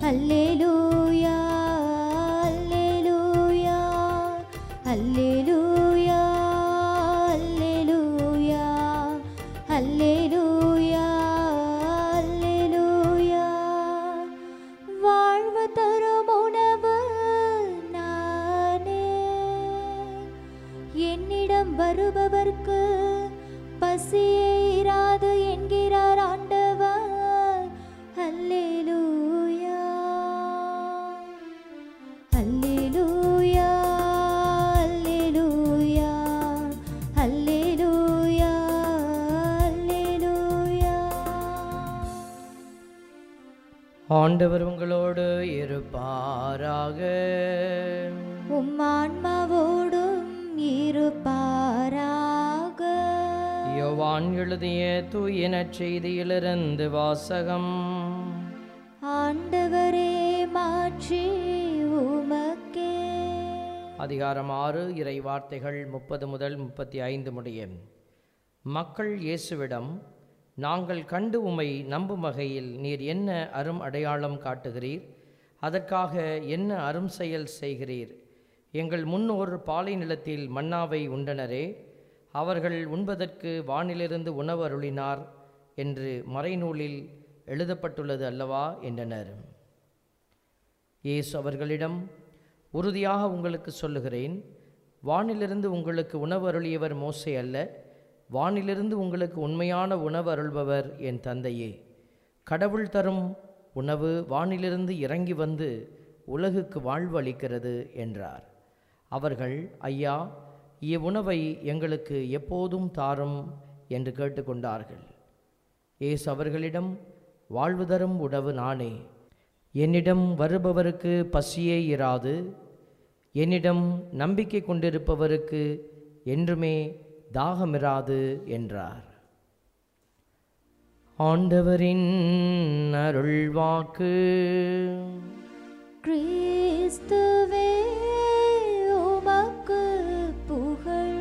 அல்லேலூயா அல்லேலூயா அல்லேலூயா அல்லேலூயா அல்லேலூயா அல்லேலூயா வாழ்வு தரும் உணவு நானே என்னிடம் வருபவர்க்கு பசியே இராது என்கிறார் ஆண்டவர் அல்லேலூயா அல்லேலூயா அல்லேலூயா அல்லேலூயா அல்லேலூயா ஆண்டவர் உங்களோடு இருப்பாராக உம் ஆன்மாவோடும் இருப்பாராக யோவான் எழுதிய தூய நற்செய்தியிலிருந்து வாசகம் ஆண்டவரே மாற்றி உமக்கே அதிகாரம் ஆறு இறை வார்த்தைகள் முப்பது முதல் முப்பத்தி ஐந்து முடிய மக்கள் இயேசுவிடம் நாங்கள் கண்டு உம்மை நம்பும் வகையில் நீர் என்ன அரும் அடையாளம் காட்டுகிறீர் அதற்காக என்ன அரும் செயல் செய்கிறீர் எங்கள் முன்னோர் பாலை நிலத்தில் மன்னாவை உண்டனரே அவர்கள் உண்பதற்கு வானிலிருந்து உணவு அருளினார் என்று மறைநூலில் எழுதப்பட்டுள்ளது அல்லவா என்றனர் இயேசு அவர்களிடம் உறுதியாக உங்களுக்கு சொல்லுகிறேன் வானிலிருந்து உங்களுக்கு உணவு அருளியவர் மோசே அல்ல வானிலிருந்து உங்களுக்கு உண்மையான உணவு அருள்பவர் என் தந்தையே கடவுள் தரும் உணவு வானிலிருந்து இறங்கி வந்து உலகுக்கு வாழ்வு அளிக்கிறது என்றார் அவர்கள் ஐயா இவ்வுணவை எங்களுக்கு எப்போதும் தாரும் என்று கேட்டுக்கொண்டார்கள் இயேசு அவர்களிடம் வாழ்வு தரும் உணவு நானே என்னிடம் வருபவருக்கு பசியே இராது என்னிடம் நம்பிக்கை கொண்டிருப்பவருக்கு என்றுமே தாகமிராது என்றார் ஆண்டவரின் அருள்வாக்கு கிறிஸ்துவே உமக்கு புகழ்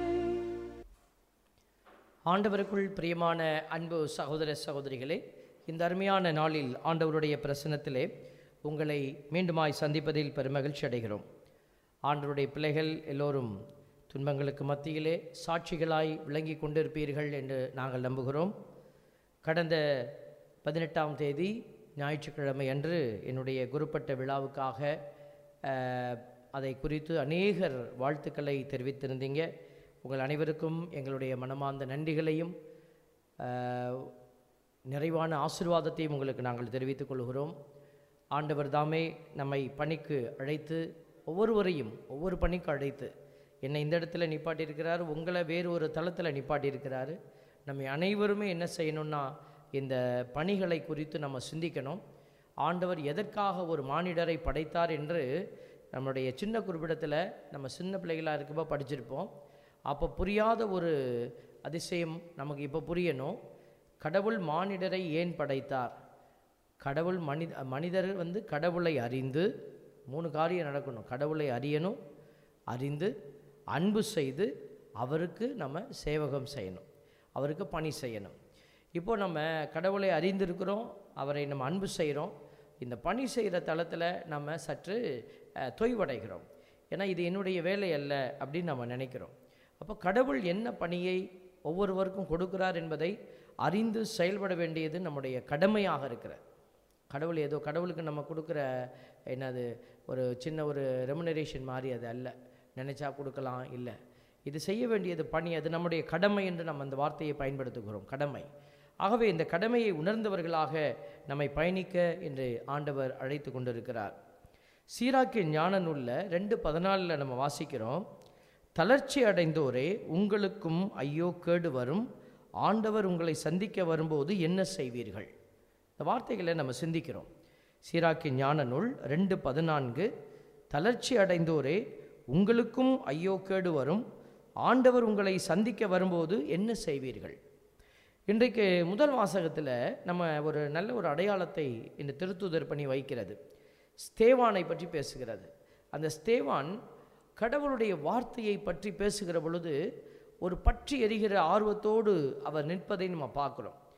ஆண்டவருக்குள் பிரியமான அன்பு சகோதர சகோதரிகளே இந்த அருமையான நாளில் ஆண்டவருடைய பிரசன்னத்திலே உங்களை மீண்டுமாய் சந்திப்பதில் பெருமகிழ்ச்சி அடைகிறோம் ஆண்டவருடைய பிள்ளைகள் எல்லோரும் துன்பங்களுக்கு மத்தியிலே சாட்சிகளாய் விளங்கி கொண்டிருப்பீர்கள் என்று நாங்கள் நம்புகிறோம் கடந்த பதினெட்டாம் தேதி ஞாயிற்றுக்கிழமை அன்று என்னுடைய குருப்பட்ட விழாவுக்காக அஹ், அதை குறித்து அநேகர் வாழ்த்துக்களை தெரிவித்திருந்தீங்க உங்கள் அனைவருக்கும் எங்களுடைய மனமார்ந்த நன்றிகளையும் அஹ், நிறைவான ஆசீர்வாதத்தையும் உங்களுக்கு நாங்கள் தெரிவித்துக் கொள்கிறோம் ஆண்டவர் தாமே நம்மை பணிக்கு அழைத்து ஒவ்வொருவரையும் ஒவ்வொரு பணிக்கு அழைத்து என்னை இந்த இடத்துல நிப்பாட்டியிருக்கிறாரு உங்களை வேறு ஒரு தளத்தில் நிப்பாட்டியிருக்கிறாரு நம்ம அனைவருமே என்ன செய்யணும்னா இந்த பணிகளை குறித்து நம்ம சிந்திக்கணும் ஆண்டவர் எதற்காக ஒரு மானிடரை படைத்தார் என்று நம்முடைய சின்ன குறிப்பிடத்தில் நம்ம சின்ன பிள்ளைகளாக இருக்கப்போ படிச்சிருப்போம் அப்போ புரியாத ஒரு அதிசயம் நமக்கு இப்போ புரியணும் கடவுள் மானிடரை ஏன் படைத்தார் கடவுள் மனித மனிதர் வந்து கடவுளை அறிந்து மூணு காரியம் நடக்கணும் கடவுளை அறியணும் அறிந்து அன்பு செய்து அவருக்கு நம்ம சேவகம் செய்யணும் அவருக்கு பணி செய்யணும் இப்போ நம்ம கடவுளை அறிந்திருக்கிறோம் அவரை நம்ம அன்பு செய்கிறோம் இந்த பணி செய்கிற தளத்தில் நம்ம சற்று அஹ், தொய்வடைகிறோம் ஏன்னா இது என்னுடைய வேலை அல்ல அப்படின்னு நம்ம நினைக்கிறோம் அப்போ கடவுள் என்ன பணியை ஒவ்வொருவருக்கும் கொடுக்கிறார் என்பதை அறிந்து செயல்பட வேண்டியது நம்முடைய கடமையாக இருக்கிறது கடவுள் ஏதோ கடவுளுக்கு நம்ம கொடுக்குற என்னது ஒரு சின்ன ஒரு ரெமுனரேஷன் மாதிரி அது அல்ல நினைச்சா கொடுக்கலாம் இல்லை இது செய்ய வேண்டியது பணி அது நம்முடைய கடமை என்று நம்ம அந்த வார்த்தையை பயன்படுத்துகிறோம் கடமை ஆகவே இந்த கடமையை உணர்ந்தவர்களாக நம்மை பயணிக்க என்று ஆண்டவர் அழைத்து கொண்டிருக்கிறார் சீராக்கின் ஞான நூலில் ரெண்டு பதினாலில் நம்ம வாசிக்கிறோம் தளர்ச்சி அடைந்தோரே உங்களுக்கும் ஐயோ கேடு வரும் ஆண்டவர் உங்களை சந்திக்க வரும்போது என்ன செய்வீர்கள் இந்த வார்த்தைகளை நம்ம சிந்திக்கிறோம் சீராக்கின் ஞான நூல் ரெண்டு பதினான்கு தளர்ச்சி அடைந்தோரே உங்களுக்கும் ஐயோ கேடு வரும் ஆண்டவர் உங்களை சந்திக்க வரும்போது என்ன செய்வீர்கள் இன்றைக்கு முதல் வாசகத்தில் நம்ம ஒரு நல்ல ஒரு அடையாளத்தை இந்த திருத்துதர் பண்ணி வைக்கிறது ஸ்தேவானை பற்றி பேசுகிறது அந்த ஸ்தேவான் கடவுளுடைய வார்த்தையை பற்றி பேசுகிற பொழுது ஒரு பற்றி எரிகிற ஆர்வத்தோடு அவர் நிற்பதை நம்ம பார்க்குறோம்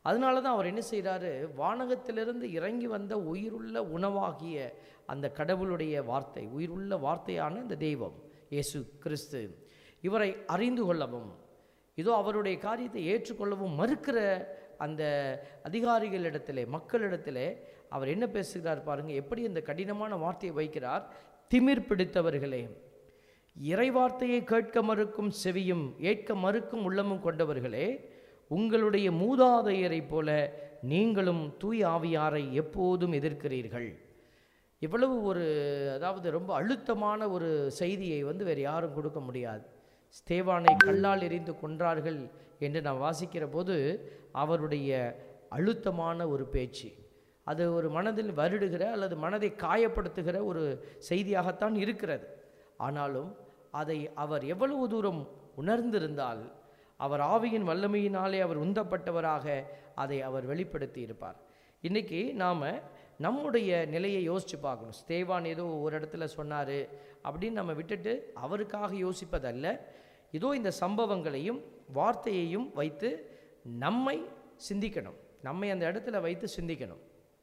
அதனால தான் அவர் என்ன செய்கிறாரு வானகத்திலிருந்து இறங்கி வந்த உயிருள்ள உணவாகிய அந்த கடவுளுடைய வார்த்தை உயிருள்ள வார்த்தையான இந்த தெய்வம் இயேசு கிறிஸ்து இவரை அறிந்து கொள்ளவும் இதோ அவருடைய காரியத்தை ஏற்றுக்கொள்ளவும் மறுக்கிற அந்த அதிகாரிகளிடத்திலே மக்களிடத்திலே அவர் என்ன பேசுகிறார் பாருங்க எப்படி இந்த கடினமான வார்த்தையை வைக்கிறார் திமிர் பிடித்தவர்களே இறைவார்த்தையை கேட்க மறுக்கும் செவியும் ஏற்க மறுக்கும் உள்ளமும் கொண்டவர்களே உங்களுடைய மூதாதையரைப் போல நீங்களும் தூய் ஆவியாரை எப்போதும் எதிர்க்கிறீர்கள் இவ்வளவு ஒரு அதாவது ரொம்ப அழுத்தமான ஒரு செய்தியை வந்து வேறு யாரும் கொடுக்க முடியாது ஸ்தேவானை கல்லால் எறிந்து கொன்றார்கள் என்று நான் வாசிக்கிற போது அவருடைய அழுத்தமான ஒரு பேச்சு அது ஒரு மனதில் வருடுகிற அல்லது மனதை காயப்படுத்துகிற ஒரு செய்தியாகத்தான் இருக்கிறது ஆனாலும் அதை அவர் எவ்வளவு தூரம் உணர்ந்திருந்தால் அவர் ஆவியின் வல்லமையினாலே அவர் உந்தப்பட்டவராக அதை அவர் வெளிப்படுத்தி இருப்பார் இன்றைக்கி நாம் நம்முடைய நிலையை யோசித்து பார்க்கணும் ஸ்தேவான் ஏதோ ஒரு இடத்துல சொன்னார் அப்படின்னு நம்ம விட்டுட்டு அவருக்காக யோசிப்பதல்ல இதோ இந்த சம்பவங்களையும் வார்த்தையையும் வைத்து நம்மை சிந்திக்கணும் நம்மை அந்த இடத்துல வைத்து சிந்திக்கணும்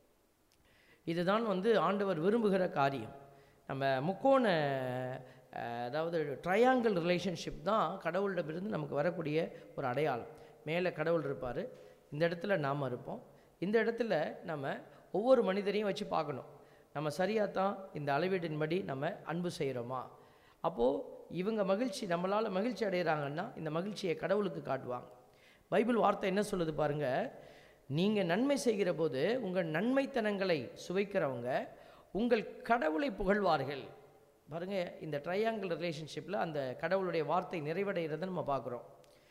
இதுதான் வந்து ஆண்டவர் விரும்புகிற காரியம் நம்ம முக்கோண அஹ், அதாவது ட்ரையாங்கிள் ரிலேஷன்ஷிப் தான் கடவுளிடமிருந்து நமக்கு வரக்கூடிய ஒரு அடையாளம் மேலே கடவுள் இருப்பார் இந்த இடத்துல நாம் இருப்போம் இந்த இடத்துல நம்ம ஒவ்வொரு மனிதரையும் வச்சு பார்க்கணும் நம்ம சரியாக தான் இந்த அளவீடின்படி நம்ம அன்பு செய்கிறோமா அப்போது இவங்க மகிழ்ச்சி நம்மளால் மகிழ்ச்சி அடைகிறாங்கன்னா இந்த மகிழ்ச்சியை கடவுளுக்கு காட்டுவாங்க பைபிள் வார்த்தை என்ன சொல்லுது பாருங்க நீங்கள் நன்மை செய்கிற போது உங்கள் நன்மைத்தனங்களை சுவைக்கிறவங்க உங்கள் கடவுளை புகழ்வார்கள் பாருங்க இந்த ட்ரையாங்கிள் ரிலேஷன்ஷிப்பில் அந்த கடவுளுடைய வார்த்தை நிறைவடைகிறத நம்ம பார்க்குறோம்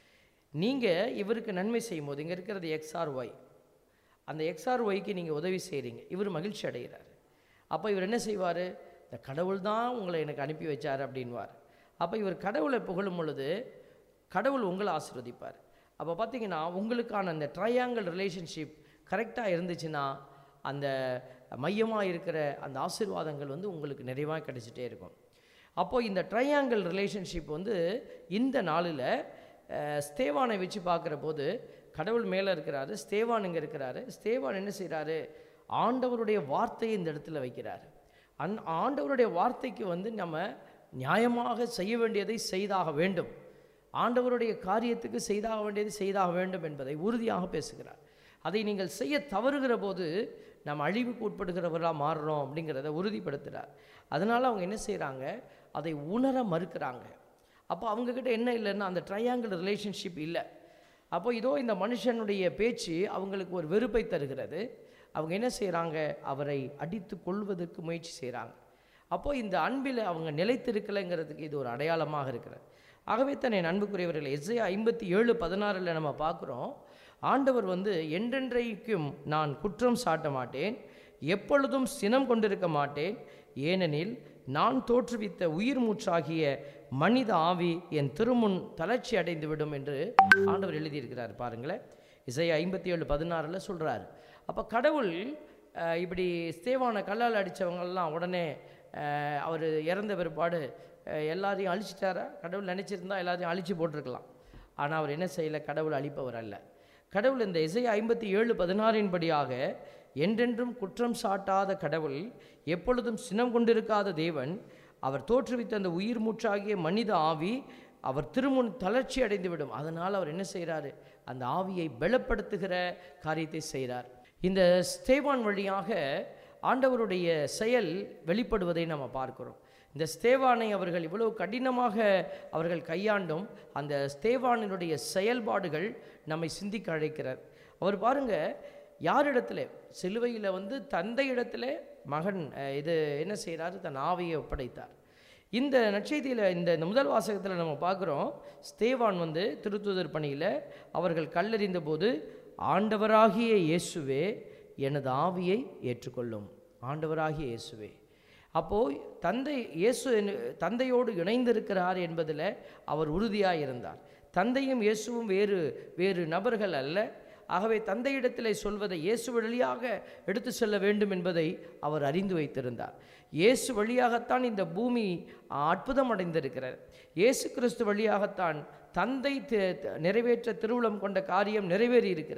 நீங்கள் இவருக்கு நன்மை செய்யும் போது இங்கே இருக்கிறது எக்ஸ்ஆர் ஒய் அந்த எக்ஸ்ஆர் ஒய்க்கு நீங்கள் உதவி செய்கிறீங்க இவர் மகிழ்ச்சி அடைகிறார் அப்போ இவர் என்ன செய்வார் இந்த கடவுள் தான் உங்களை எனக்கு அனுப்பி வச்சார் அப்படின்வார் அப்போ இவர் கடவுளை புகழும் பொழுது கடவுள் உங்களை ஆசீர்வதிப்பார் அப்போ பார்த்தீங்கன்னா உங்களுக்கான அந்த ட்ரையாங்கிள் ரிலேஷன்ஷிப் கரெக்டாக இருந்துச்சுன்னா அந்த மையமாக இருக்கிற அந்த ஆசீர்வாதங்கள் வந்து உங்களுக்கு நிறைவாக கிடைச்சிட்டே இருக்கும் அப்போது இந்த ட்ரையாங்கிள் ரிலேஷன்ஷிப் வந்து இந்த நாளில் அஹ், ஸ்தேவானை வச்சு பார்க்குற போது கடவுள் மேலே இருக்கிறாரு ஸ்தேவான் இங்கே இருக்கிறாரு ஸ்தேவான் என்ன செய்கிறாரு ஆண்டவருடைய வார்த்தையை இந்த இடத்துல வைக்கிறார் அந் ஆண்டவருடைய வார்த்தைக்கு வந்து நம்ம நியாயமாக செய்ய வேண்டியதை செய்தாக வேண்டும் ஆண்டவருடைய காரியத்துக்கு செய்தாக வேண்டியது செய்தாக வேண்டும் என்பதை உறுதியாக பேசுகிறார் அதை நீங்கள் செய்ய தவறுகிற போது நம்ம அழிவுக்கு உட்படுகிறவராக மாறுறோம் அப்படிங்கிறத உறுதிப்படுத்துகிறார் அதனால் அவங்க என்ன செய்கிறாங்க அதை உணர மறுக்கிறாங்க அப்போ அவங்கக்கிட்ட என்ன இல்லைன்னா அந்த ட்ரையாங்கிள் ரிலேஷன்ஷிப் இல்லை அப்போ இதோ இந்த மனுஷனுடைய பேச்சு அவங்களுக்கு ஒரு வெறுப்பை தருகிறது அவங்க என்ன செய்கிறாங்க அவரை அடித்து கொள்வதற்கு முயற்சி செய்கிறாங்க அப்போ இந்த அன்பில் அவங்க நிலைத்திருக்கலைங்கிறதுக்கு இது ஒரு அடையாளமாக இருக்கிறது ஆகவே தான் என் அன்புக்குரியவர்கள் எஸ்ஐயா ஐம்பத்தி ஏழு பதினாறில் நம்ம பார்க்குறோம் ஆண்டவர் வந்து என்றென்றைக்கும் நான் குற்றம் சாட்ட மாட்டேன் எப்பொழுதும் சினம் கொண்டிருக்க மாட்டேன் ஏனெனில் நான் தோற்றுவித்த உயிர் மூச்சாகிய மனித ஆவி என் திருமுன் தளர்ச்சி அடைந்துவிடும் என்று ஆண்டவர் எழுதியிருக்கிறார் பாருங்களேன் இசையா ஐம்பத்தி ஏழு பதினாறில் சொல்கிறார் அப்போ கடவுள் அஹ், இப்படி ஸ்தேவான கல்லால் அடித்தவங்கெல்லாம் உடனே அவர் இறந்த பிற்பாடு அஹ், எல்லாரையும் அழிச்சிட்டாரா கடவுள் நினச்சிருந்தா எல்லாரையும் அழிச்சு போட்டிருக்கலாம் ஆனால் அவர் என்ன செய்யலை கடவுள் அழிப்பவர் அல்ல கடவுள் இந்த இசை ஐம்பத்தி ஏழு பதினாறின் படியாக என்றென்றும் குற்றம் சாட்டாத கடவுள் எப்பொழுதும் சினம் கொண்டிருக்காத தேவன் அவர் தோற்றுவித்த அந்த உயிர் மூச்சாகிய மனித ஆவி அவர் திருமுன் தளர்ச்சி அடைந்துவிடும் அதனால் அவர் என்ன செய்கிறாரு அந்த ஆவியை பலப்படுத்துகிற காரியத்தை செய்கிறார் இந்த ஸ்தேவான் வழியாக ஆண்டவருடைய செயல் வெளிப்படுவதை நம்ம பார்க்கிறோம் இந்த ஸ்தேவானை அவர்கள் இவ்வளவு கடினமாக அவர்கள் கையாண்டும் அந்த ஸ்தேவானினுடைய செயல்பாடுகள் நம்மை சிந்திக்க அழைக்கிறார் அவர் பாருங்க யாரிடத்துல சிலுவையில் வந்து தந்தை இடத்துல மகன் அஹ், இது என்ன செய்கிறாரு தன் ஆவியை ஒப்படைத்தார் இந்த நற்செய்தியில் இந்த இந்த முதல் வாசகத்தில் நம்ம பார்க்குறோம் ஸ்தேவான் வந்து திருத்துதர் பணியில் அவர்கள் கல்லறிந்த போது ஆண்டவராகிய இயேசுவே எனது ஆவியை ஏற்றுக்கொள்ளும் ஆண்டவராகிய இயேசுவே அப்போது தந்தை இயேசு என்ன- தந்தையோடு இணைந்திருக்கிறார் என்பதில் அவர் உறுதியாக இருந்தார் தந்தையும் இயேசுவும் வேறு வேறு நபர்கள் அல்ல ஆகவே தந்தையிடத்தில் சொல்வதை இயேசு வழியாக எடுத்து செல்ல வேண்டும் என்பதை அவர் அறிந்து வைத்திருந்தார் இயேசு வழியாகத்தான் இந்த பூமி அற்புதம் அடைந்திருக்கிறது இயேசு கிறிஸ்து வழியாகத்தான் தந்தை தி- தி- நிறைவேற்ற திருவுளம் கொண்ட காரியம் நிறைவேறி இருக்கிறது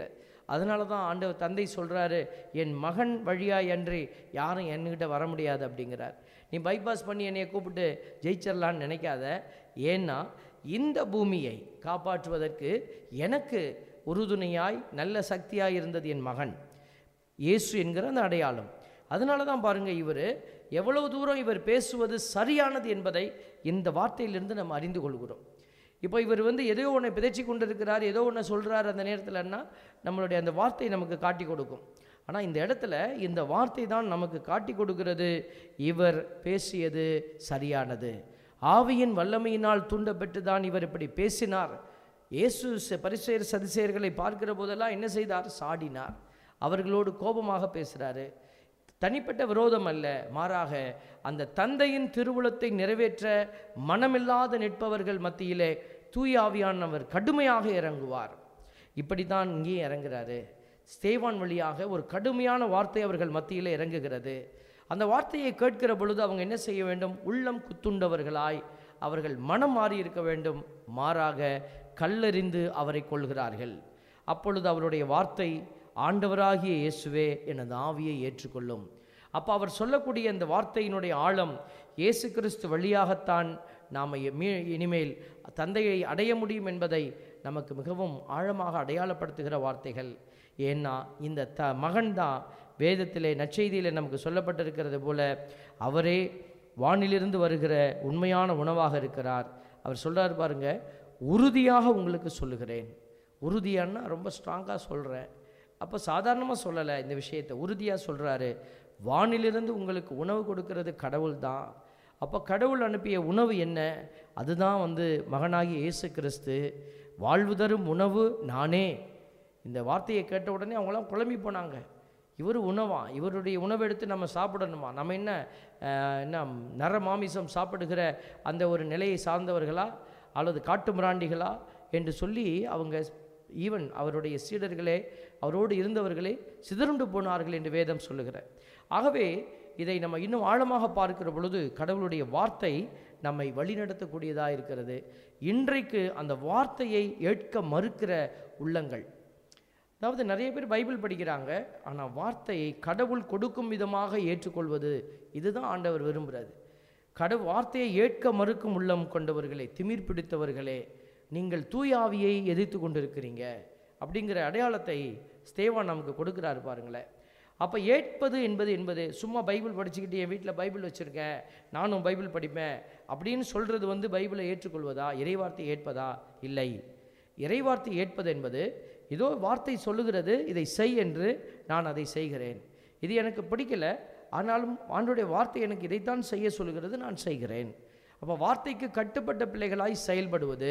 அதனால தான் ஆண்டவர் தந்தை சொல்கிறாரு என் மகன் வழியாய் அன்றி யாரும் என்கிட்ட வர முடியாது அப்படிங்கிறார் நீ பைபாஸ் பண்ணி என்னைய கூப்பிட்டு ஜெயிச்சிடலான்னு நினைக்காத ஏன்னா இந்த பூமியை காப்பாற்றுவதற்கு எனக்கு உறுதுணையாய் நல்ல சக்தியாய் இருந்தது என் மகன் இயேசு என்கிற அந்த அடையாளம் அதனால தான் பாருங்கள் இவர் எவ்வளவு தூரம் இவர் பேசுவது சரியானது என்பதை இந்த வார்த்தையிலிருந்து நம்ம அறிந்து கொள்கிறோம் இப்போ இவர் வந்து ஏதோ ஒன்றை பிதைச்சி கொண்டு இருக்கிறார் ஏதோ ஒன்று சொல்கிறார் அந்த நேரத்தில்னா நம்மளுடைய அந்த வார்த்தை நமக்கு காட்டி கொடுக்கும் ஆனால் இந்த இடத்துல இந்த வார்த்தை தான் நமக்கு காட்டி கொடுக்கிறது இவர் பேசியது சரியானது ஆவியின் வல்லமையினால் தூண்டப்பட்டு தான் இவர் இப்படி பேசினார் இயேசு ச- பரிசேயர் சதிசேயர்களை பார்க்கிற போதெல்லாம் என்ன செய்தார் சாடினார் அவர்களோடு கோபமாக பேசுகிறாரு தனிப்பட்ட விரோதம் அல்ல மாறாக அந்த தந்தையின் திருவுளத்தை நிறைவேற்ற மனமில்லாத நிற்பவர்கள் மத்தியிலே தூய ஆவியானவர் கடுமையாக இறங்குவார் இப்படி தான் இங்கே இறங்குறாரு ஸ்தேவான் வழியாக ஒரு கடுமையான வார்த்தை அவர்கள் மத்தியில் இறங்குகிறது அந்த வார்த்தையை கேட்கிற பொழுது அவங்க என்ன செய்ய வேண்டும் உள்ளம் குத்துண்டவர்களாய் அவர்கள் மனம் மாறி இருக்க வேண்டும் மாறாக கல்லெறிந்து அவரை கொள்கிறார்கள் அப்பொழுது அவருடைய வார்த்தை ஆண்டவராகிய இயேசுவே எனது ஆவியை ஏற்றுக்கொள்ளும் அப்போ அவர் சொல்லக்கூடிய அந்த வார்த்தையினுடைய ஆழம் இயேசு கிறிஸ்து வழியாகத்தான் நாம் இனிமேல் தந்தையை அடைய முடியும் என்பதை நமக்கு மிகவும் ஆழமாக அடையாளப்படுத்துகிற வார்த்தைகள் ஏன்னா இந்த த மகன்தான் வேதத்திலே நற்செய்தியிலே நமக்கு சொல்லப்பட்டிருக்கிறது போல அவரே வானிலிருந்து வருகிற உண்மையான உணவாக இருக்கிறார் அவர் சொல்றார் பாருங்க உறுதியாக உங்களுக்கு சொல்லுகிறேன் உறுதியான்னா ரொம்ப ஸ்ட்ராங்காக சொல்கிறேன் அப்போ சாதாரணமாக சொல்லலை இந்த விஷயத்தை உறுதியாக சொல்கிறாரு வானிலிருந்து உங்களுக்கு உணவு கொடுக்கிறது கடவுள் தான் அப்போ கடவுள் அனுப்பிய உணவு என்ன அதுதான் வந்து மகனாகிய இயேசு கிறிஸ்து வாழ்வு தரும் உணவு நானே இந்த வார்த்தையை கேட்ட உடனே அவங்களாம் குழம்பி போனாங்க இவர் உணவா இவருடைய உணவை எடுத்து நம்ம சாப்பிடணுமா நம்ம என்ன அஹ், என்ன நர மாமிசம் சாப்பிடுகிற அந்த ஒரு நிலையை சார்ந்தவர்களா அல்லது காட்டு மிராண்டிகளா என்று சொல்லி அவங்க ஈவன் அவருடைய சீடர்களே அவரோடு இருந்தவர்களே சிதறுண்டு போனார்கள் என்று வேதம் சொல்லுகிற ஆகவே இதை நம்ம இன்னும் ஆழமாக பார்க்கிற பொழுது கடவுளுடைய வார்த்தை நம்மை வழிநடத்தக்கூடியதாக இருக்கிறது இன்றைக்கு அந்த வார்த்தையை ஏற்க மறுக்கிற உள்ளங்கள் அதாவது நிறைய பேர் பைபிள் படிக்கிறாங்க ஆனால் வார்த்தையை கடவுள் கொடுக்கும் விதமாக ஏற்றுக்கொள்வது இதுதான் ஆண்டவர் விரும்புகிறது கடவுள் வார்த்தையை ஏற்க மறுக்கும் உள்ளம் கொண்டவர்களே திமிர் பிடித்தவர்களே நீங்கள் தூய ஆவியை எதிர்த்து கொண்டிருக்கிறீங்க அப்படிங்கிற அடையாளத்தை ஸ்தேவான் நமக்கு கொடுக்குறாரு பாருங்களேன் அப்போ ஏற்பது என்பது என்பது சும்மா பைபிள் படிச்சுக்கிட்டு என் வீட்டில் பைபிள் வச்சுருக்கேன் நானும் பைபிள் படிப்பேன் அப்படின்னு சொல்கிறது வந்து பைபிளை ஏற்றுக்கொள்வதா இறைவார்த்தை ஏற்பதா இல்லை இறைவார்த்தை ஏற்பது என்பது இதோ வார்த்தை சொல்லுகிறது இதை செய் என்று நான் அதை செய்கிறேன் இது எனக்கு பிடிக்கல ஆனாலும் ஆண்டுடைய வார்த்தை எனக்கு இதைத்தான் செய்ய சொல்லுகிறது நான் செய்கிறேன் அப்போ வார்த்தைக்கு கட்டுப்பட்ட பிள்ளைகளாய் செயல்படுவது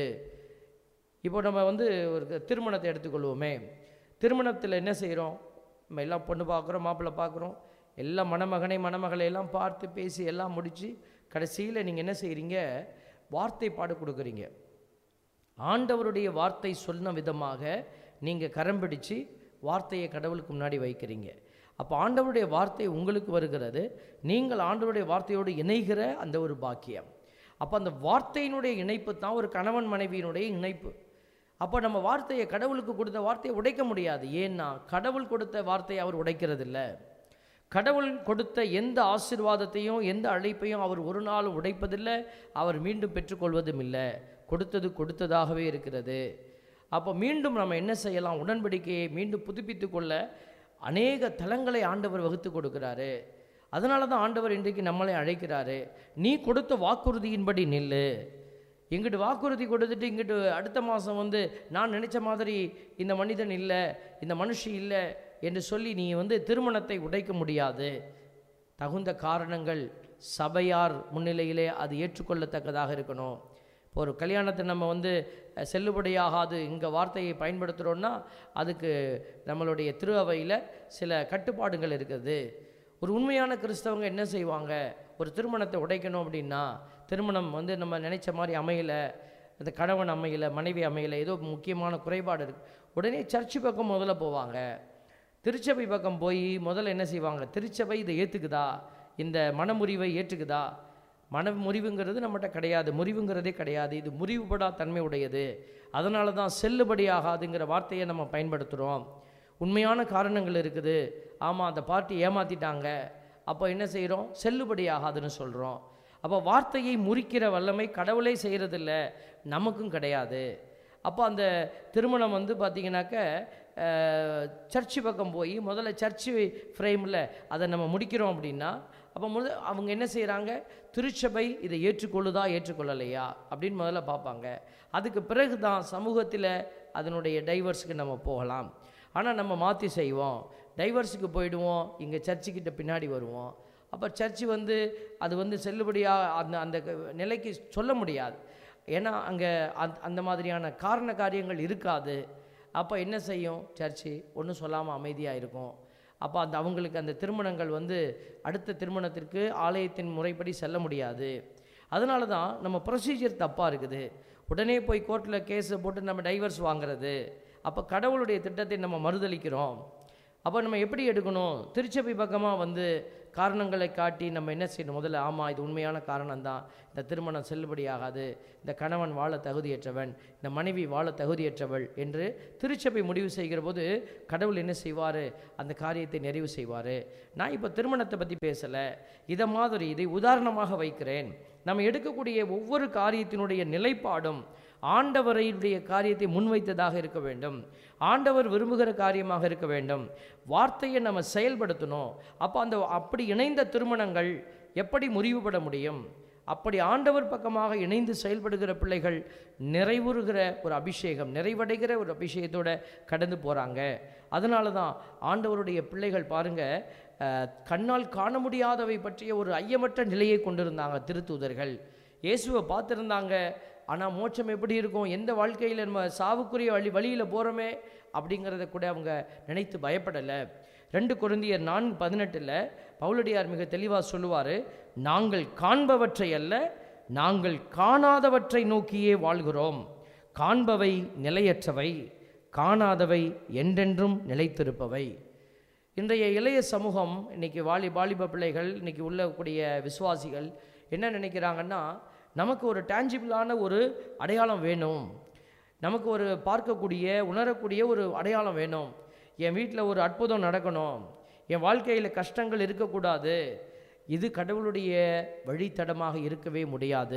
இப்போ நம்ம வந்து ஒரு திருமணத்தை எடுத்துக்கொள்வோமே திருமணத்தில் என்ன செய்கிறோம் நம்ம எல்லாம் பொண்ணு பார்க்குறோம் மாப்பிள்ளை பார்க்குறோம் எல்லாம் மணமகனை மணமகளை எல்லாம் பார்த்து பேசி எல்லாம் முடித்து கடைசியில் நீங்கள் என்ன செய்கிறீங்க வார்த்தை பாட கொடுக்குறீங்க ஆண்டவருடைய வார்த்தை சொன்ன விதமாக நீங்கள் கரம் பிடிச்சு வார்த்தையை கடவுளுக்கு முன்னாடி வைக்கிறீங்க அப்போ ஆண்டவருடைய வார்த்தை உங்களுக்கு வருகிறது நீங்கள் ஆண்டவருடைய வார்த்தையோடு இணைகிற அந்த ஒரு பாக்கியம் அப்போ அந்த வார்த்தையினுடைய இணைப்பு தான் ஒரு கணவன் மனைவியினுடைய இணைப்பு அப்போ நம்ம வார்த்தையை கடவுளுக்கு கொடுத்த வார்த்தையை உடைக்க முடியாது ஏன்னா கடவுள் கொடுத்த வார்த்தையை அவர் உடைக்கிறதில்ல கடவுள் கொடுத்த எந்த ஆசீர்வாதத்தையும் எந்த அழைப்பையும் அவர் ஒரு நாள் உடைப்பதில்லை அவர் மீண்டும் பெற்றுக்கொள்வதும் இல்லை கொடுத்தது கொடுத்ததாகவே இருக்கிறது அப்போ மீண்டும் நம்ம என்ன செய்யலாம் உடன்படிக்கையை மீண்டும் புதுப்பித்து கொள்ள அநேக தலங்களை ஆண்டவர் வகுத்து கொடுக்கிறாரு அதனால தான் ஆண்டவர் இன்றைக்கு நம்மளை அழைக்கிறாரு நீ கொடுத்த வாக்குறுதியின்படி நில்லு இங்கிட்டு வாக்குறுதி கொடுத்துட்டு இங்கிட்டு அடுத்த மாதம் வந்து நான் நினைச்ச மாதிரி இந்த மனிதன் இல்லை இந்த மனுஷி இல்லை என்று சொல்லி நீ வந்து திருமணத்தை உடைக்க முடியாது தகுந்த காரணங்கள் சபையார் முன்னிலையிலே அது ஏற்றுக்கொள்ளத்தக்கதாக இருக்கணும் இப்போ ஒரு கல்யாணத்தை நம்ம வந்து அஹ், செல்லுபடியாகாது இங்கே வார்த்தையை பயன்படுத்துகிறோன்னா அதுக்கு நம்மளுடைய திரு அவையில் சில கட்டுப்பாடுகள் இருக்குது ஒரு உண்மையான கிறிஸ்தவங்க என்ன செய்வாங்க ஒரு திருமணத்தை உடைக்கணும் அப்படின்னா திருமணம் வந்து நம்ம நினைச்ச மாதிரி அமையலை அந்த கணவன் அமையலை மனைவி அமையலை ஏதோ முக்கியமான குறைபாடு இருக்குது உடனே சர்ச்சு பக்கம் முதல்ல போவாங்க திருச்சபை பக்கம் போய் முதல்ல என்ன செய்வாங்க திருச்சபை இதை ஏற்றுக்குதா இந்த மனமுறிவை ஏற்றுக்குதா மன முறிவுங்கிறது நம்மகிட்ட கிடையாது முறிவுங்கிறதே கிடையாது இது முறிவுபடா தன்மை உடையது அதனால தான் செல்லுபடியாகாதுங்கிற வார்த்தையை நம்ம பயன்படுத்துகிறோம் உண்மையான காரணங்கள் இருக்குது ஆமாம் அந்த பார்ட்டி ஏமாற்றிட்டாங்க அப்போ என்ன செய்கிறோம் செல்லுபடி ஆகாதுன்னு சொல்கிறோம் அப்போ வார்த்தையை முறிக்கிற வல்லமை கடவுளே செய்கிறதில்ல நமக்கும் கிடையாது அப்போ அந்த திருமணம் வந்து பார்த்திங்கனாக்க சர்ச்சு பக்கம் போய் முதல்ல சர்ச்சு ஃப்ரேமில் அதை நம்ம முடிக்கிறோம் அப்படின்னா அப்போ முத அவங்க என்ன செய்கிறாங்க திருச்சபை இதை ஏற்றுக்கொள்ளுதா ஏற்றுக்கொள்ளலையா அப்படின்னு முதல்ல பார்ப்பாங்க அதுக்கு பிறகு தான் சமூகத்தில் அதனுடைய டைவர்ஸுக்கு நம்ம போகலாம் ஆனால் நம்ம மாற்றி செய்வோம் டைவர்ஸுக்கு போயிடுவோம் இங்கே சர்ச்சுக்கிட்ட பின்னாடி வருவோம் அப்போ சர்ச்சு வந்து அது வந்து செல்லுபடியாக அந்த அந்த நிலைக்கு சொல்ல முடியாது ஏன்னா அங்கே அந்த அந்த மாதிரியான காரண காரியங்கள் இருக்காது அப்போ என்ன செய்யும் சர்ச்சு ஒன்றும் சொல்லாமல் அமைதியாக இருக்கும் அப்போ அந்த அவங்களுக்கு அந்த திருமணங்கள் வந்து அடுத்த திருமணத்திற்கு ஆலயத்தின் முறைப்படி செல்ல முடியாது அதனால தான் நம்ம ப்ரொசீஜர் தப்பாக இருக்குது உடனே போய் கோர்ட்டில் கேஸை போட்டு நம்ம டைவர்ஸ் வாங்குறது அப்போ கடவுளுடைய திட்டத்தை நம்ம மறுதளிக்கிறோம் அப்போ நம்ம எப்படி எடுக்கணும் திருச்சபை பக்கமாக வந்து காரணங்களை காட்டி நம்ம என்ன செய்யணும் முதல்ல ஆமாம் இது உண்மையான காரணம்தான் இந்த திருமணம் செல்லுபடியாகாது இந்த கணவன் வாழ தகுதியற்றவன் இந்த மனைவி வாழ தகுதியற்றவள் என்று திருச்சபை முடிவு செய்கிற போது கடவுள் என்ன செய்வார் அந்த காரியத்தை நிறைவு செய்வார் நான் இப்போ திருமணத்தை பற்றி பேசலை இதை மாதிரி இதை உதாரணமாக வைக்கிறேன் நம்ம எடுக்கக்கூடிய ஒவ்வொரு காரியத்தினுடைய நிலைப்பாடும் ஆண்டவரையுடைய காரியத்தை முன்வைத்ததாக இருக்க வேண்டும் ஆண்டவர் விரும்புகிற காரியமாக இருக்க வேண்டும் வார்த்தையை நம்ம செயல்படுத்தணும் அப்போ அந்த அப்படி இணைந்த திருமணங்கள் எப்படி முறிவுபட முடியும் அப்படி ஆண்டவர் பக்கமாக இணைந்து செயல்படுகிற பிள்ளைகள் நிறைவுறுகிற ஒரு அபிஷேகம் நிறைவடைகிற ஒரு அபிஷேகத்தோட கடந்து போகிறாங்க அதனால தான் ஆண்டவருடைய பிள்ளைகள் பாருங்க அஹ், கண்ணால் காண முடியாதவை பற்றிய ஒரு ஐயமற்ற நிலையை கொண்டிருந்தாங்க திருத்தூதர்கள் இயேசுவை பார்த்துருந்தாங்க ஆனால் மோட்சம் எப்படி இருக்கும் எந்த வாழ்க்கையில் நம்ம சாவுக்குரிய வழி வழியில் போகிறோமே அப்படிங்கிறத கூட அவங்க நினைத்து பயப்படலை ரெண்டு குருந்தியர் நான்கு பதினெட்டில் பவுலடியார் மிக தெளிவாக சொல்லுவார் நாங்கள் காண்பவற்றை அல்ல நாங்கள் காணாதவற்றை நோக்கியே வாழ்கிறோம் காண்பவை நிலையற்றவை காணாதவை என்றென்றும் நிலைத்திருப்பவை இன்றைய இளைய சமூகம் இன்னைக்கு வாலி வாலிப பிள்ளைகள் இன்னைக்கு உள்ளக்கூடிய விசுவாசிகள் என்ன நினைக்கிறாங்கன்னா நமக்கு ஒரு டேஞ்சிபிளான ஒரு அடையாளம் வேணும் நமக்கு ஒரு பார்க்கக்கூடிய உணரக்கூடிய ஒரு அடையாளம் வேணும் என் வீட்டில் ஒரு அற்புதம் நடக்கணும் என் வாழ்க்கையில் கஷ்டங்கள் இருக்கக்கூடாது இது கடவுளுடைய வழித்தடமாக இருக்கவே முடியாது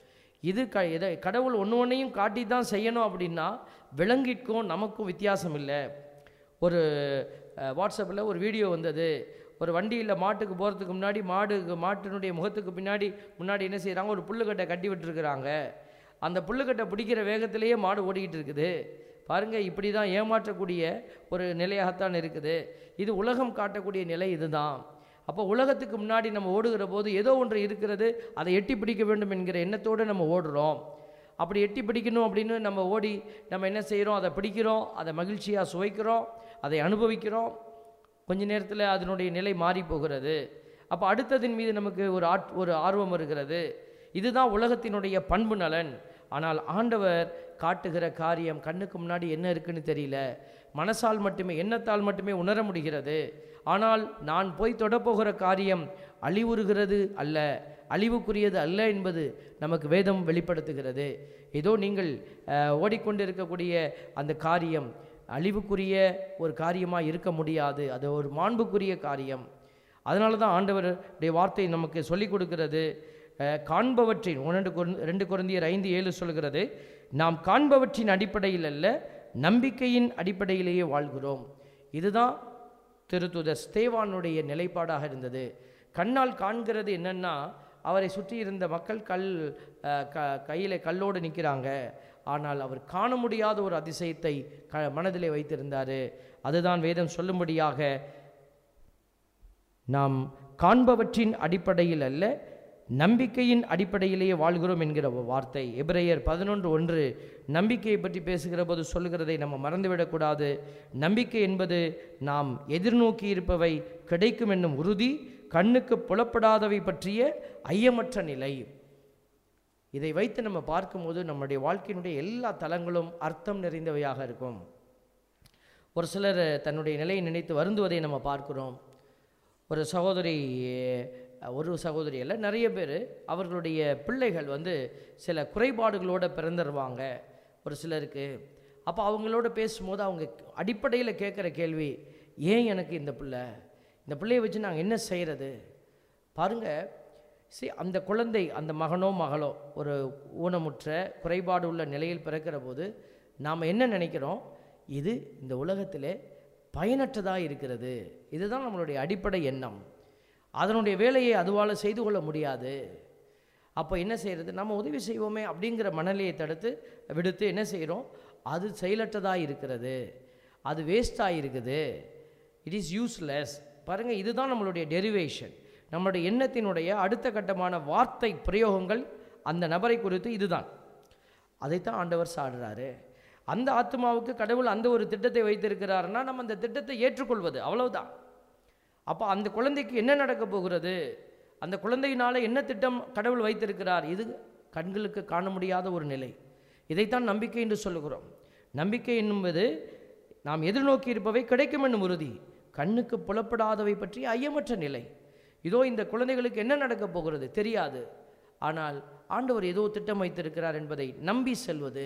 இது க இதை கடவுள் ஒன்று ஒன்றையும் காட்டி தான் செய்யணும் அப்படின்னா விலங்கிற்கும் நமக்கும் வித்தியாசம் இல்லை ஒரு வாட்ஸ்அப்பில் ஒரு வீடியோ வந்தது ஒரு வண்டியில் மாட்டுக்கு போகிறதுக்கு முன்னாடி மாடு மாட்டினுடைய முகத்துக்கு பின்னாடி முன்னாடி என்ன செய்கிறாங்க ஒரு புல்லுக்கட்டை கட்டி விட்டுருக்குறாங்க அந்த புல்லுக்கட்டை பிடிக்கிற வேகத்திலேயே மாடு ஓடிக்கிட்டு இருக்குது பாருங்கள் இப்படி தான் ஏமாற்றக்கூடிய ஒரு நிலையாகத்தான் இருக்குது இது உலகம் காட்டக்கூடிய நிலை இதுதான் அப்போ உலகத்துக்கு முன்னாடி நம்ம ஓடுகிற போது ஏதோ ஒன்று இருக்கிறது அதை எட்டி பிடிக்க வேண்டும் என்கிற எண்ணத்தோடு நம்ம ஓடுறோம் அப்படி எட்டி பிடிக்கணும் அப்படின்னு நம்ம ஓடி நம்ம என்ன செய்கிறோம் அதை பிடிக்கிறோம் அதை மகிழ்ச்சியாக சுவைக்கிறோம் அதை அனுபவிக்கிறோம் கொஞ்ச நேரத்தில் அதனுடைய நிலை மாறி போகிறது அப்போ அடுத்ததின் மீது நமக்கு ஒரு ஆட் ஒரு ஆர்வம் இருக்கிறது இதுதான் உலகத்தினுடைய பண்பு நலன் ஆனால் ஆண்டவர் காட்டுகிற காரியம் கண்ணுக்கு முன்னாடி என்ன இருக்குன்னு தெரியல மனசால் மட்டுமே எண்ணத்தால் மட்டுமே உணர முடிகிறது ஆனால் நான் போய் தொடப்போகிற காரியம் அழிவுறுகிறது அல்ல அழிவுக்குரியது அல்ல என்பது நமக்கு வேதம் வெளிப்படுத்துகிறது ஏதோ நீங்கள் அஹ், ஓடிக்கொண்டிருக்கக்கூடிய அந்த காரியம் அழிவுக்குரிய ஒரு காரியமாக இருக்க முடியாது அது ஒரு மாண்புக்குரிய காரியம் அதனால தான் ஆண்டவருடைய வார்த்தை நமக்கு சொல்லிக் கொடுக்கிறது அஹ், காண்பவற்றின் ஒன்று குருந்- ரெண்டு குருந்தியர் ஐந்து ஏழு சொல்கிறது நாம் காண்பவற்றின் அடிப்படையில் அல்ல நம்பிக்கையின் அடிப்படையிலேயே வாழ்கிறோம் இதுதான் திருத்துதர் ஸ்தேவானுடைய நிலைப்பாடாக இருந்தது கண்ணால் காண்கிறது என்னன்னா அவரை சுற்றி இருந்த மக்கள் கல் அஹ், க கையில் கல்லோடு நிற்கிறாங்க ஆனால் அவர் காண முடியாத ஒரு அதிசயத்தை க மனதிலே வைத்திருந்தார் அதுதான் வேதம் சொல்லும்படியாக நாம் காண்பவற்றின் அடிப்படையில் அல்ல நம்பிக்கையின் அடிப்படையிலேயே வாழ்கிறோம் என்கிற ஒரு வார்த்தை எபிரேயர் பதினொன்று ஒன்று நம்பிக்கையை பற்றி பேசுகிற போது சொல்லுகிறதை நம்ம மறந்துவிடக்கூடாது நம்பிக்கை என்பது நாம் எதிர்நோக்கி இருப்பவை கிடைக்கும் என்னும் உறுதி கண்ணுக்கு புலப்படாதவை பற்றிய ஐயமற்ற நிலை இதை வைத்து நம்ம பார்க்கும்போது நம்முடைய வாழ்க்கையினுடைய எல்லா தலங்களும் அர்த்தம் நிறைந்தவையாக இருக்கும் ஒரு சிலர் தன்னுடைய நிலையை நினைத்து வருந்துவதை நம்ம பார்க்கிறோம் ஒரு சகோதரி ஒரு சகோதரி அல்ல நிறைய பேர் அவர்களுடைய பிள்ளைகள் வந்து சில குறைபாடுகளோடு பிறந்துருவாங்க ஒரு சிலருக்கு அப்போ அவங்களோட பேசும்போது அவங்க அடிப்படையில் கேட்குற கேள்வி ஏன் எனக்கு இந்த பிள்ளை இந்த பிள்ளையை வச்சு நாங்கள் என்ன செய்கிறது பாருங்கள் சரி அந்த குழந்தை அந்த மகனோ மகளோ ஒரு ஊனமுற்ற குறைபாடு உள்ள நிலையில் பிறக்கிற போது நாம் என்ன நினைக்கிறோம் இது இந்த உலகத்திலே பயனற்றதாக இருக்கிறது இதுதான் நம்மளுடைய அடிப்படை எண்ணம் அதனுடைய வேலையை அதுவால் செய்து கொள்ள முடியாது அப்போ என்ன செய்கிறது நம்ம உதவி செய்வோமே அப்படிங்கிற மனநிலையை தடுத்து விடுத்து என்ன செய்கிறோம் அது செயலற்றதாக இருக்கிறது அது வேஸ்டாக இருக்குது இட் இஸ் யூஸ்லெஸ் பாருங்கள் இதுதான் நம்மளுடைய டெரிவேஷன் நம்மளுடைய எண்ணத்தினுடைய அடுத்த கட்டமான வார்த்தை பிரயோகங்கள் அந்த நபரை குறித்து இதுதான் அதைத்தான் ஆண்டவர் சாடுறாரு அந்த ஆத்மாவுக்கு கடவுள் அந்த ஒரு திட்டத்தை வைத்திருக்கிறாருன்னா நம்ம அந்த திட்டத்தை ஏற்றுக்கொள்வது அவ்வளவுதான் அப்போ அந்த குழந்தைக்கு என்ன நடக்க போகிறது அந்த குழந்தையினால் என்ன திட்டம் கடவுள் வைத்திருக்கிறார் இது கண்களுக்கு காண முடியாத ஒரு நிலை இதைத்தான் நம்பிக்கை என்று சொல்லுகிறோம் நம்பிக்கை என்பது நாம் எதிர்நோக்கி இருப்பவை கிடைக்கும் என்னும் உறுதி கண்ணுக்கு புலப்படாதவை பற்றி ஐயமற்ற நிலை இதோ இந்த குழந்தைகளுக்கு என்ன நடக்கப் போகிறது தெரியாது ஆனால் ஆண்டவர் ஏதோ திட்டம் வைத்திருக்கிறார் என்பதை நம்பி செல்வது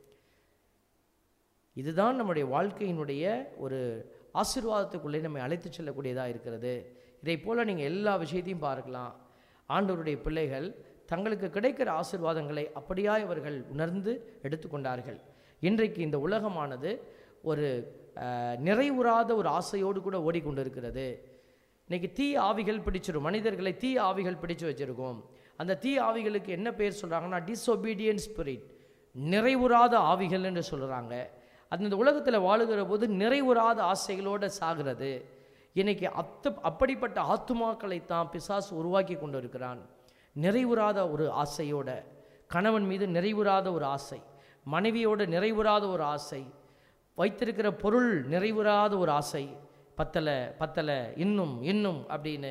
இதுதான் நம்முடைய வாழ்க்கையினுடைய ஒரு ஆசீர்வாதத்துக்குள்ளே நம்மை அழைத்து செல்லக்கூடியதாக இருக்கிறது இதை போல் நீங்கள் எல்லா விஷயத்தையும் பார்க்கலாம் ஆண்டவருடைய பிள்ளைகள் தங்களுக்கு கிடைக்கிற ஆசீர்வாதங்களை அப்படியாய் அவர்கள் உணர்ந்து எடுத்துக்கொண்டார்கள் இன்றைக்கு இந்த உலகமானது ஒரு அஹ், நிறைவுறாத ஒரு ஆசையோடு கூட ஓடிக்கொண்டிருக்கிறது இன்னைக்கு தீ ஆவிகள் பிடிச்சிரும் மனிதர்களை தீ ஆவிகள் பிடிச்சு வச்சிருக்கோம் அந்த தீ ஆவிகளுக்கு என்ன பேர் சொல்கிறாங்கன்னா disobedient spirit நிறைவுறாத ஆவிகள் என்று சொல்கிறாங்க அது இந்த உலகத்தில் வாழுகிற போது நிறைவுறாத ஆசைகளோடு சாகிறது இன்னைக்கு அத்த அப்படிப்பட்ட ஆத்துமாக்களை தான் பிசாசு உருவாக்கி கொண்டு இருக்கிறான் நிறைவுறாத ஒரு ஆசையோட கணவன் மீது நிறைவுறாத ஒரு ஆசை மனைவியோட நிறைவுறாத ஒரு ஆசை வைத்திருக்கிற பொருள் நிறைவுறாத ஒரு ஆசை பத்தலை பத்தலை இன்னும் இன்னும் அப்படின்னு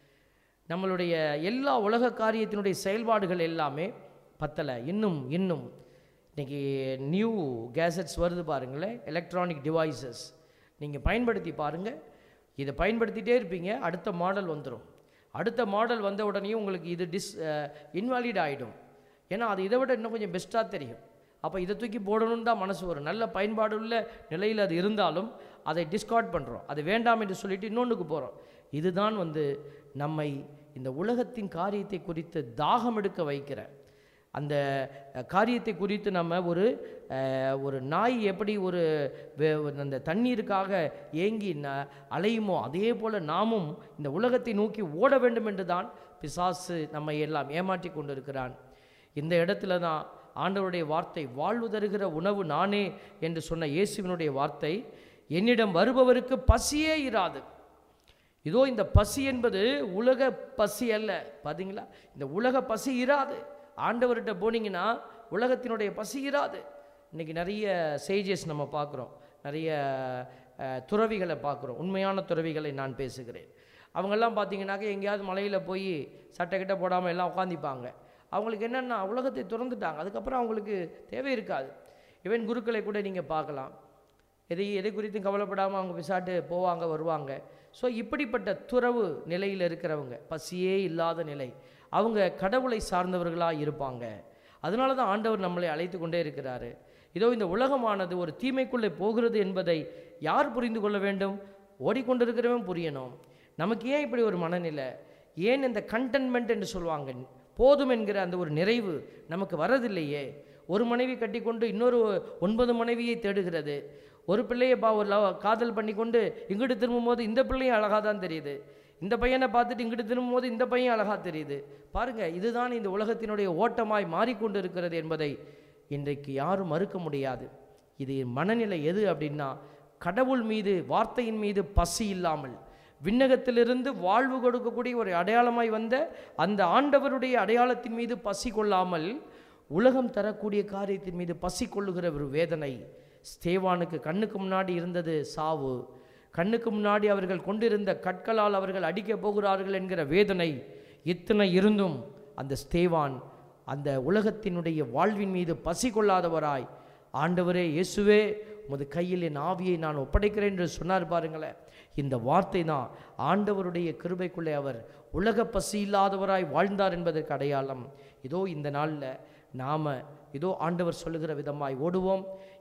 நம்மளுடைய எல்லா உலக காரியத்தினுடைய செயல்பாடுகள் எல்லாமே பத்தலை இன்னும் இன்னும் இன்னைக்கு நியூ கேசட்ஸ் வருது பாருங்களேன் எலக்ட்ரானிக் டிவைசஸ் நீங்கள் பயன்படுத்தி பாருங்கள் இதை பயன்படுத்திட்டே இருப்பீங்க அடுத்த மாடல் வந்துடும் அடுத்த மாடல் வந்த உடனே உங்களுக்கு இது டிஸ் இன்வாலிட் ஆகிடும் ஏன்னா அது இதை விட இன்னும் கொஞ்சம் பெஸ்ட்டாக தெரியும் அப்போ இதை தூக்கி போடணும்னு தான் மனசு வரும் நல்ல பயன்பாடுள்ள நிலையில் அது இருந்தாலும் அதை டிஸ்கார்ட் பண்ணுறோம் அது வேண்டாம் என்று சொல்லிட்டு இன்னொன்றுக்கு போகிறோம் இதுதான் வந்து நம்மை இந்த உலகத்தின் காரியத்தை குறித்து தாகம் எடுக்க வைக்கிற அந்த அஹ், காரியத்தை குறித்து நம்ம ஒரு அஹ், ஒரு நாய் எப்படி ஒரு வே- ஒரு அந்த தண்ணீருக்காக ஏங்கி ந அலையுமோ அதே போல் நாமும் இந்த உலகத்தை நோக்கி ஓட வேண்டும் என்று தான் பிசாசு நம்மை எல்லாம் ஏமாற்றி கொண்டிருக்கிறான் இந்த இடத்துல தான் ஆண்டவருடைய வார்த்தை வாழ்வு தருகிற உணவு நானே என்று சொன்ன இயேசுவினுடைய வார்த்தை என்னிடம் வருபவருக்கு பசியே இராது இதோ இந்த பசி என்பது உலக பசி அல்ல பார்த்தீங்களா இந்த உலக பசி இராது ஆண்டவர்கிட்ட போனீங்கன்னா உலகத்தினுடைய பசி இராது இன்னைக்கு நிறைய சேஜஸ் நம்ம பார்க்குறோம் நிறைய அஹ், துறவிகளை பார்க்குறோம் உண்மையான துறவிகளை நான் பேசுகிறேன் அவங்கெல்லாம் பார்த்தீங்கன்னாக்க எங்கேயாவது மலையில் போய் சட்டை கிட்ட போடாமல் எல்லாம் உட்காந்திப்பாங்க அவங்களுக்கு என்னென்னா உலகத்தை திறந்துட்டாங்க அதுக்கப்புறம் அவங்களுக்கு தேவை இருக்காது ஈவன் குருக்களை கூட நீங்கள் பார்க்கலாம் எதை எதை குறித்தும் கவலைப்படாமல் அவங்க விசாட்டு போவாங்க வருவாங்க ஸோ இப்படிப்பட்ட துறவு நிலையில் இருக்கிறவங்க பசியே இல்லாத நிலை அவங்க கடவுளை சார்ந்தவர்களாக இருப்பாங்க அதனால தான் ஆண்டவர் நம்மளை அழைத்து கொண்டே இருக்கிறாரு இதோ இந்த உலகமானது ஒரு தீமைக்குள்ளே போகிறது என்பதை யார் புரிந்து கொள்ள வேண்டும் ஓடிக்கொண்டிருக்கிறவன் புரியணும் நமக்கு ஏன் இப்படி ஒரு மனநிலை ஏன் இந்த கண்டென்மெண்ட் என்று சொல்லுவாங்க போதும் என்கிற அந்த ஒரு நிறைவு நமக்கு வரதில்லையே ஒரு மனைவி கட்டிக்கொண்டு இன்னொரு ஒன்பது மனைவியை தேடுகிறது ஒரு பிள்ளையை பா ஒரு லவ் காதல் பண்ணிக்கொண்டு இங்கிட்டு திரும்பும்போது இந்த பிள்ளையும் அழகாக தான் தெரியுது இந்த பையனை பார்த்துட்டு இங்கிட்டு திரும்பும்போது இந்த பையன் அழகாக தெரியுது பாருங்க இதுதான் இந்த உலகத்தினுடைய ஓட்டமாய் மாறிக்கொண்டு இருக்கிறது என்பதை இன்றைக்கு யாரும் மறுக்க முடியாது இது மனநிலை எது அப்படின்னா கடவுள் மீது வார்த்தையின் மீது பசி இல்லாமல் விண்ணகத்திலிருந்து வாழ்வு கொடுக்கக்கூடிய ஒரு அடையாளமாய் வந்த அந்த ஆண்டவருடைய அடையாளத்தின் மீது பசி கொள்ளாமல் உலகம் தரக்கூடிய காரியத்தின் மீது பசி கொள்ளுகிற ஒரு வேதனை ஸ்தேவானுக்கு கண்ணுக்கு முன்னாடி இருந்தது சாவு கண்ணுக்கு முன்னாடி அவர்கள் கொண்டிருந்த கற்களால் அவர்கள் அடிக்கப் போகிறார்கள் என்கிற வேதனை இத்தனை இருந்தும் அந்த ஸ்தேவான் அந்த உலகத்தினுடைய வாழ்வின் மீது பசி கொள்ளாதவராய் ஆண்டவரே இயேசுவே உமது கையில் என் ஆவியை நான் ஒப்படைக்கிறேன் என்று சொன்னார் பாருங்களேன் இந்த வார்த்தை தான் ஆண்டவருடைய கிருபைக்குள்ளே அவர் உலக பசி இல்லாதவராய் வாழ்ந்தார் என்பதற்கு அடையாளம் இதோ இந்த நாளில் நாம் இதோ ஆண்டவர் சொல்லுகிற விதமாய் ஓடுவோம்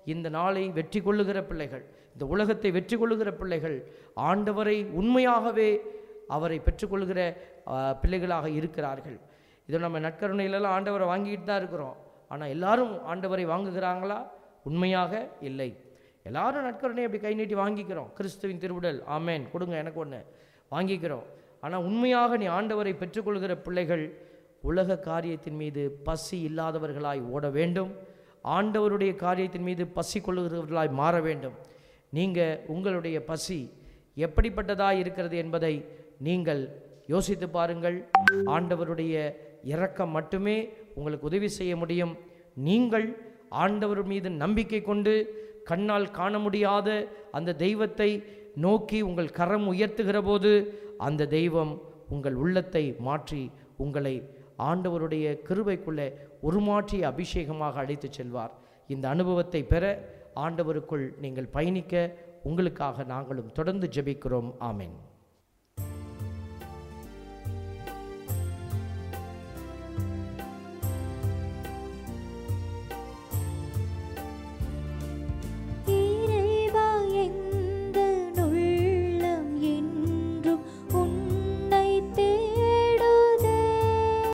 இந்த நாளை வெற்றி கொள்ளுகிற பிள்ளைகள் இந்த உலகத்தை வெற்றி கொள்ளுகிற பிள்ளைகள் ஆண்டவரை உண்மையாகவே அவரை பெற்றுக்கொள்கிற ஆ, பிள்ளைகளாக இருக்கிறார்கள் இது நம்ம நற்கருணையிலலாம் ஆண்டவரை வாங்கிட்டு தான் இருக்கிறோம் ஆனால் எல்லாரும் ஆண்டவரை வாங்குகிறாங்களா உண்மையாக இல்லை எல்லாரும் நற்கருணை அப்படி கை நீட்டி வாங்கிக்கிறோம் கிறிஸ்துவின் திருவுடல் ஆமேன் கொடுங்க எனக்கு ஒன்று வாங்கிக்கிறோம் ஆனால் உண்மையாக நீ ஆண்டவரை பெற்றுக்கொள்கிற பிள்ளைகள் உலக காரியத்தின் மீது பசி இல்லாதவர்களாய் ஓட வேண்டும் ஆண்டவருடைய காரியத்தின் மீது பசி கொள்ளுகிறவர்களாய் மாற வேண்டும் நீங்கள் உங்களுடைய பசி எப்படிப்பட்டதாய் இருக்கிறது என்பதை நீங்கள் யோசித்து பாருங்கள் ஆண்டவருடைய இரக்கம் மட்டுமே உங்களுக்கு உதவி செய்ய முடியும் நீங்கள் ஆண்டவர் மீது நம்பிக்கை கொண்டு கண்ணால் காண முடியாத அந்த தெய்வத்தை நோக்கி உங்கள் கரம் உயர்த்துகிற போது அந்த தெய்வம் உங்கள் உள்ளத்தை மாற்றி உங்களை ஆண்டவருடைய கிருபைக்குள்ளே உருமாற்றிய அபிஷேகமாக அழைத்துச் செல்வார் இந்த அனுபவத்தை பெற ஆண்டவருக்குள் நீங்கள் பயணிக்க உங்களுக்காக நாங்களும் தொடர்ந்து ஜெபிக்கிறோம் ஆமென்